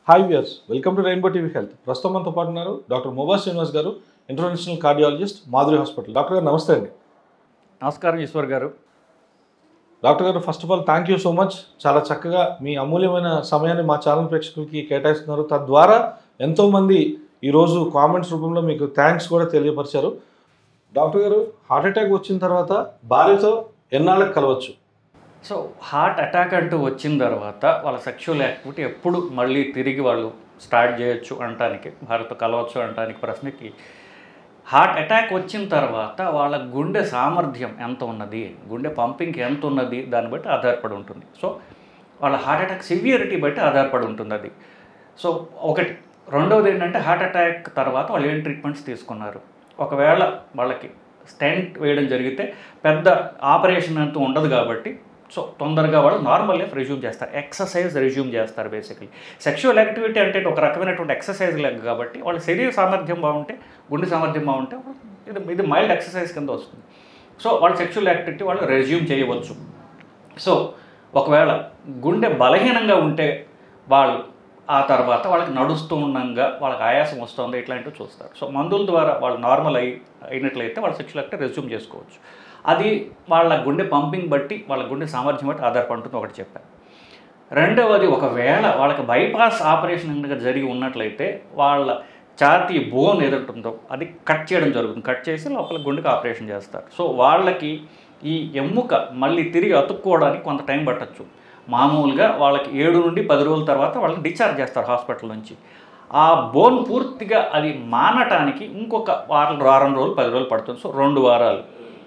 hi viewers welcome to rainbow TV health ప్రస్తుతం మనతో పాటు ఉన్నారు డాక్టర్ మొబా Srinivas garu international cardiologist Madhuri hospital doctor garu నమస్తే అండి నమస్కారం Eshwar garu doctor garu first of all thank you so much చాలా చక్కగా మీ అమూల్యమైన సమయాన్ని మా ఛానల్ ప్రేక్షకులకి కేటాయిస్తున్నారు తద్వారా ఎంతోమంది ఈరోజు కామెంట్స్ రూపంలో మీకు థ్యాంక్స్ కూడా తెలియపరిచారు డాక్టర్ గారు హార్ట్ అటాక్ వచ్చిన తర్వాత భార్యతో ఎన్నాళ్ళకి కలవచ్చు సో హార్ట్ అటాక్ అంటూ వచ్చిన తర్వాత వాళ్ళ సెక్షువల్ యాక్టివిటీ ఎప్పుడు మళ్ళీ తిరిగి వాళ్ళు స్టార్ట్ చేయొచ్చు అంటానికి భారత కలవచ్చు అంటానికి ప్రశ్నకి హార్ట్ అటాక్ వచ్చిన తర్వాత వాళ్ళ గుండె సామర్థ్యం ఎంత ఉన్నది గుండె పంపింగ్ ఎంత ఉన్నది దాన్ని బట్టి ఆధారపడి ఉంటుంది సో వాళ్ళ హార్ట్ అటాక్ సివియరిటీ బట్టి ఆధారపడి ఉంటుంది అది సో ఒకటి రెండవది ఏంటంటే హార్ట్ అటాక్ తర్వాత వాళ్ళు ఏం ట్రీట్మెంట్స్ తీసుకున్నారు ఒకవేళ వాళ్ళకి స్టెంట్ వేయడం జరిగితే పెద్ద ఆపరేషన్ అంటూ ఉండదు కాబట్టి సో తొందరగా వాళ్ళు నార్మల్ లైఫ్ రెజ్యూమ్ చేస్తారు ఎక్సర్సైజ్ రెజ్యూమ్ చేస్తారు బేసికలీ సెక్షువల్ యాక్టివిటీ అంటే ఒక రకమైనటువంటి ఎక్సర్సైజ్ లెక్క కాబట్టి వాళ్ళ శరీర సామర్థ్యం బాగుంటే గుండె సామర్థ్యం బాగుంటే ఇది ఇది మైల్డ్ ఎక్సర్సైజ్ కింద వస్తుంది సో వాళ్ళ సెక్షువల్ యాక్టివిటీ వాళ్ళు రెజ్యూమ్ చేయవచ్చు సో ఒకవేళ గుండె బలహీనంగా ఉంటే వాళ్ళు ఆ తర్వాత వాళ్ళకి నడుస్తూ ఉండంగా వాళ్ళకి ఆయాసం వస్తుంది ఇట్లాంటివి చూస్తారు సో మందుల ద్వారా వాళ్ళు నార్మల్ అయి అయినట్లయితే వాళ్ళ సెక్షువల్ యాక్టివ్ రెజ్యూమ్ చేసుకోవచ్చు అది వాళ్ళ గుండె పంపింగ్ బట్టి వాళ్ళ గుండె సామర్థ్యం బట్టి ఆధారపడుతుంది ఒకటి చెప్పాను రెండవది ఒకవేళ వాళ్ళకి బైపాస్ ఆపరేషన్ కనుక జరిగి ఉన్నట్లయితే వాళ్ళ ఛాతీ బోన్ ఏదంటుందో అది కట్ చేయడం జరుగుతుంది కట్ చేసి లోపల గుండెకి ఆపరేషన్ చేస్తారు సో వాళ్ళకి ఈ ఎముక మళ్ళీ తిరిగి అతుక్కోవడానికి కొంత టైం పట్టచ్చు మామూలుగా వాళ్ళకి ఏడు నుండి పది రోజుల తర్వాత వాళ్ళని డిశ్చార్జ్ చేస్తారు హాస్పిటల్ నుంచి ఆ బోన్ పూర్తిగా అది మానటానికి ఇంకొక వారం వారం రోజులు పది రోజులు పడుతుంది సో రెండు వారాలు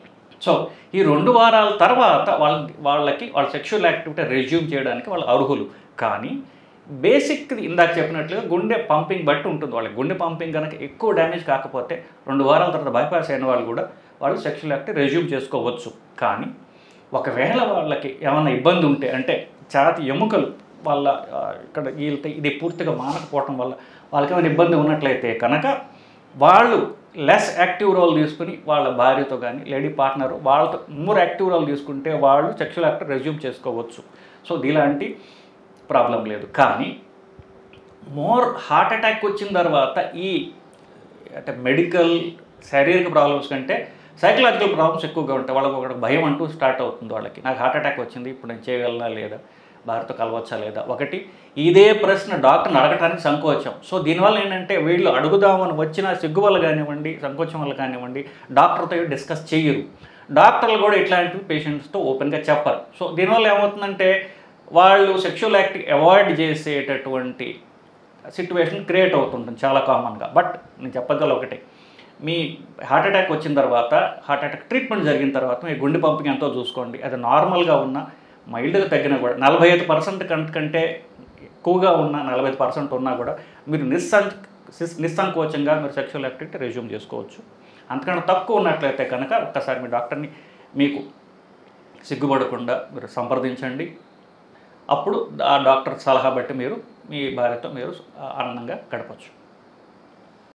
సో ఈ రెండు వారాల తర్వాత వాళ్ళ వాళ్ళకి వాళ్ళ సెక్షువల్ యాక్టివిటీ రెజ్యూమ్ చేయడానికి వాళ్ళు అర్హులు కానీ బేసిక్ ఇందాక చెప్పినట్లుగా గుండె పంపింగ్ బట్టి ఉంటుంది వాళ్ళకి గుండె పంపింగ్ కనుక ఎక్కువ డ్యామేజ్ కాకపోతే రెండు వారాల తర్వాత బైపాస్ అయిన వాళ్ళు కూడా వాళ్ళు సెక్షువల్ యాక్టివ్ రెజ్యూమ్ చేసుకోవచ్చు కానీ ఒకవేళ వాళ్ళకి ఏమైనా ఇబ్బంది ఉంటే అంటే ఛాతి ఎముకలు వాళ్ళ ఆ, ఇక్కడ వీళ్ళతో ఇది పూర్తిగా మానకపోవటం వల్ల వాళ్ళకి ఏమైనా ఇబ్బంది ఉన్నట్లయితే కనుక వాళ్ళు లెస్ యాక్టివ్ రోల్ తీసుకుని వాళ్ళ భార్యతో కానీ లేడీ పార్ట్నర్ వాళ్ళతో మోర్ యాక్టివ్ రోల్ తీసుకుంటే వాళ్ళు సెక్షువల్ యాక్టర్ రెజ్యూమ్ చేసుకోవచ్చు సో ఇలాంటి ప్రాబ్లం లేదు కానీ మోర్ హార్ట్ అటాక్ వచ్చిన తర్వాత ఈ అంటే మెడికల్ శారీరక ప్రాబ్లమ్స్ కంటే సైకలాజికల్ ప్రాబ్లమ్స్ ఎక్కువగా ఉంటాయి వాళ్ళకి ఒక భయం అంటూ స్టార్ట్ అవుతుంది వాళ్ళకి నాకు హార్ట్ అటాక్ వచ్చింది ఇప్పుడు నేను చేయగలనా లేదా భార్యతో కలవచ్చా లేదా ఒకటి ఇదే ప్రశ్న డాక్టర్ని అడగటానికి సంకోచం సో దీనివల్ల ఏంటంటే వీళ్ళు అడుగుదామని వచ్చిన సిగ్గు వల్ల కానివ్వండి సంకోచం వల్ల కానివ్వండి డాక్టర్తో డిస్కస్ చేయరు డాక్టర్లు కూడా ఇట్లాంటివి పేషెంట్స్తో ఓపెన్గా చెప్పరు సో దీనివల్ల ఏమవుతుందంటే వాళ్ళు సెక్షువల్ యాక్ట్ అవాయిడ్ చేసేటటువంటి సిచ్యువేషన్ క్రియేట్ అవుతుంటుంది చాలా కామన్గా బట్ నేను చెప్పగల ఒకటే మీ హార్ట్ అటాక్ వచ్చిన తర్వాత హార్ట్ అటాక్ ట్రీట్మెంట్ జరిగిన తర్వాత మీ గుండె పంపింగ్ ఎంతో చూసుకోండి అది నార్మల్గా ఉన్న మైల్డ్గా తగ్గినా కూడా నలభై ఐదు పర్సెంట్ కంటే ఎక్కువగా ఉన్న నలభై ఐదు పర్సెంట్ ఉన్నా కూడా మీరు నిస్సం నిస్సంకోచంగా మీరు సెక్షువల్ యాక్టివిటీ రెజ్యూమ్ చేసుకోవచ్చు అంతకన్నా తక్కువ ఉన్నట్లయితే కనుక ఒక్కసారి మీ డాక్టర్ని మీకు సిగ్గుపడకుండా మీరు సంప్రదించండి అప్పుడు ఆ డాక్టర్ సలహా బట్టి మీరు మీ భార్యతో మీరు ఆనందంగా గడపచ్చు